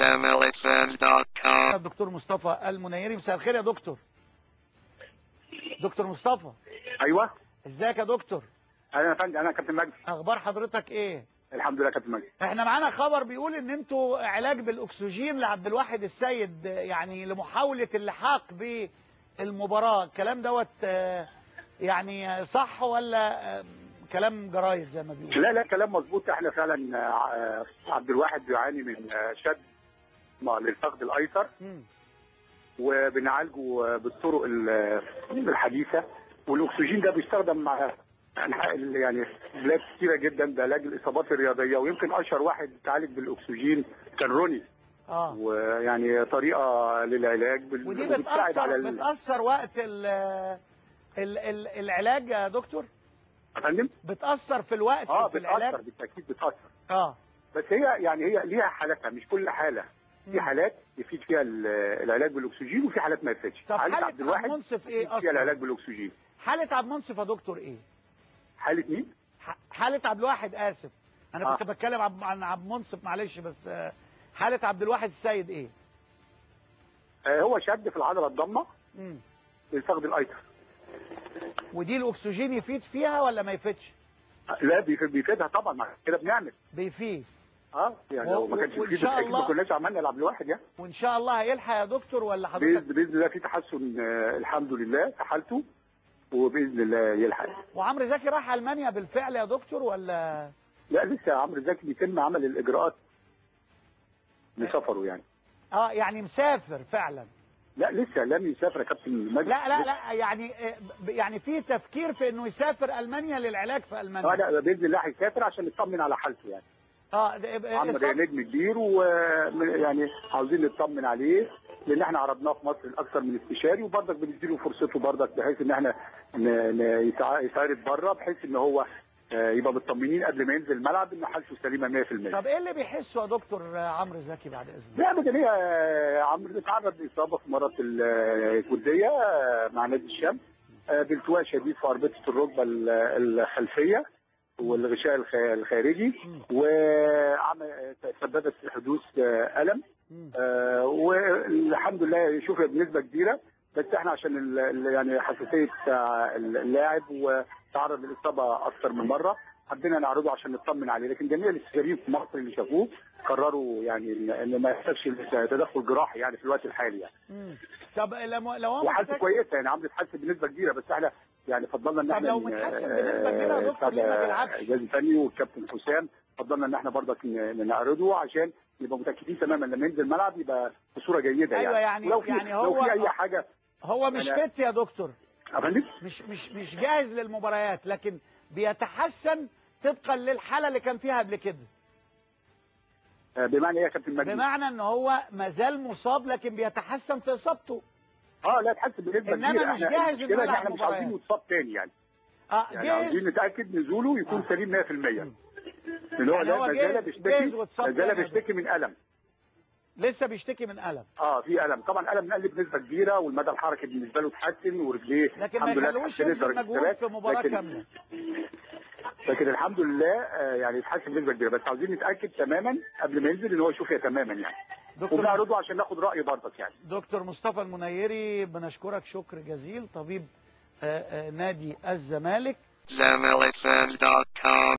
ZamilitFans.com. الدكتور مصطفى المنيري مساء الخير يا دكتور دكتور مصطفى ايوه ازيك يا دكتور انا يا فندم انا كابتن مجدي اخبار حضرتك ايه الحمد لله كابتن مجدي احنا معانا خبر بيقول ان انتوا علاج بالاكسجين لعبد الواحد السيد يعني لمحاولة اللحاق بالمباراة الكلام دوت آه، يعني صح ولا آه، كلام جرايد زي ما بيقولوا لا لا كلام مظبوط احنا فعلا آه، عبد الواحد بيعاني من آه، شد مع- للفخذ الايسر مم. وبنعالجه آه، بالطرق ال- الحديثه والاكسجين ده بيستخدم مع انحاء ال- يعني بلاد كتيره جدا ده علاج الاصابات الرياضيه ويمكن اشهر واحد اتعالج بالاكسجين كان روني اه ويعني طريقه للعلاج بال- ودي وبتساعد بتأثر على ال- بتأثر وقت ال ال ال العلاج يا دكتور يا فندم بتأثر في الوقت اه في بتاثر العلاج بالتاكيد بتاثر اه بس هي يعني هي ليها حالاتها مش كل حاله في مم. حالات يفيد فيها ال- العلاج بالاكسجين وفي حالات ما يفيدش طب حاله حالة عبد عبد الواحد منصف ايه يفيد فيها اصلا العلاج بالاكسجين حالة عبد منصف يا دكتور ايه حاله مين ح- حالة عبد الواحد اسف انا آه. كنت بتكلم عب- عن عبد منصف معلش بس آه، حالة عبد الواحد السيد ايه آه هو شد في العضله الضمه مم. للفخذ الايسر ودي الاكسجين يفيد فيها ولا ما يفيدش آه، لا بيفيد- بيفيدها طبعا مع كده بنعمل بيفيد اه يعني لو ما و- كانش وإن بيفيد شاء بالتأكيد الله- ما كناش عملنا العبد الواحد يعني وان شاء الله هيلحق يا دكتور ولا حضرتك باذن باذن الله في تحسن آه الحمد لله في حالته وباذن الله يلحق وعمرو زكي راح المانيا بالفعل يا دكتور ولا لا لسه عمرو زكي بيتم عمل الاجراءات لسفره يعني اه يعني مسافر فعلا لا لسه لم يسافر يا كابتن مجدي لا لا لا يعني آه، ب- يعني في تفكير في انه يسافر المانيا للعلاج في اه المانيا لا باذن الله هيسافر عشان نطمن على حالته يعني اه ده- ب- عمرو إصابة- نجم كبير ويعني عاوزين نطمن عليه لان احنا عرضناه في مصر لاكثر من استشاري وبرضك بنديله فرصته برضك بحيث ان احنا ن- ن- يتع- يتعرض بره بحيث ان هو آه، يبقى مطمنين قبل ما ينزل الملعب ان حالته سليمه 100% طب ايه اللي بيحسه يا دكتور آه، عمرو زكي بعد اذنك لا ابدا هي آه، عمرو اتعرض لاصابه في مرات ال- الجلديه آه، مع نادي الشمس آه، بالتواء شديد في اربطه الركبه ال- الخلفيه والغشاء الخ- الخارجي مم. وعمل سببت في حدوث آه، الم مم. آه، والحمد لله شوف بنسبه كبيره بس احنا عشان ال- ال- يعني حساسيه آه، اللاعب وتعرض للاصابه اكثر من مره حبينا نعرضه عشان نطمن عليه لكن جميع الاستشاريين في مصر اللي شافوه قرروا يعني ان إن ما يحتاجش تدخل جراحي يعني في الوقت الحالي يعني مم. طب لو لو هو وحالته محتاج كويسه يعني عمرو اتحسن بنسبه كبيره بس احنا يعني فضلنا ان طب احنا لو ن- متحسن بنسبة كبيرة يا آه، دكتور ليه ما بيلعبش؟ الجهاز الفني والكابتن حسام فضلنا ان احنا برضك ن- نعرضه عشان يبقى متاكدين تماما لما ينزل الملعب يبقى بصوره جيده أيوة يعني- ولو في يعني لو هو- في اي حاجه هو مش أنا- فت يا دكتور يا فندم مش مش مش جاهز للمباريات لكن بيتحسن طبقا للحاله اللي كان فيها قبل كده آه، بمعنى ايه يا كابتن مجدي؟ بمعنى ان هو ما زال مصاب لكن بيتحسن في اصابته اه لا اتحسن بنسبه إنما كبيره مش احنا جاهز إنه المشكله ان يلعب احنا مش مباريات. عاوزين يتصاب تاني يعني اه يعني عاوزين جاهز نتاكد نزوله يكون آه. سليم 100% مم. لان هو يعني لا هو ما جاهز- زال جاهز بيشتكي واتصاب ما زال تاني يا بيشتكي من الم لسه بيشتكي من الم اه في الم طبعا الم نقل بنسبه كبيره والمدى الحركي بالنسبه له اتحسن ورجليه لكن ما الحمد لله يخلوش اتحسنت يبذل درجة مجهود الثبات. في مباراه لكن كامله لكن الحمد لله آه، يعني اتحسن بنسبه كبيره بس عاوزين نتاكد تماما قبل ما ينزل ان هو يشوفها تماما يعني دكتور وبنعرضه عشان ناخد راي برضك يعني دكتور مصطفى المنيري بنشكرك شكر جزيل طبيب آه، آه، نادي الزمالك ZamilitFans.com.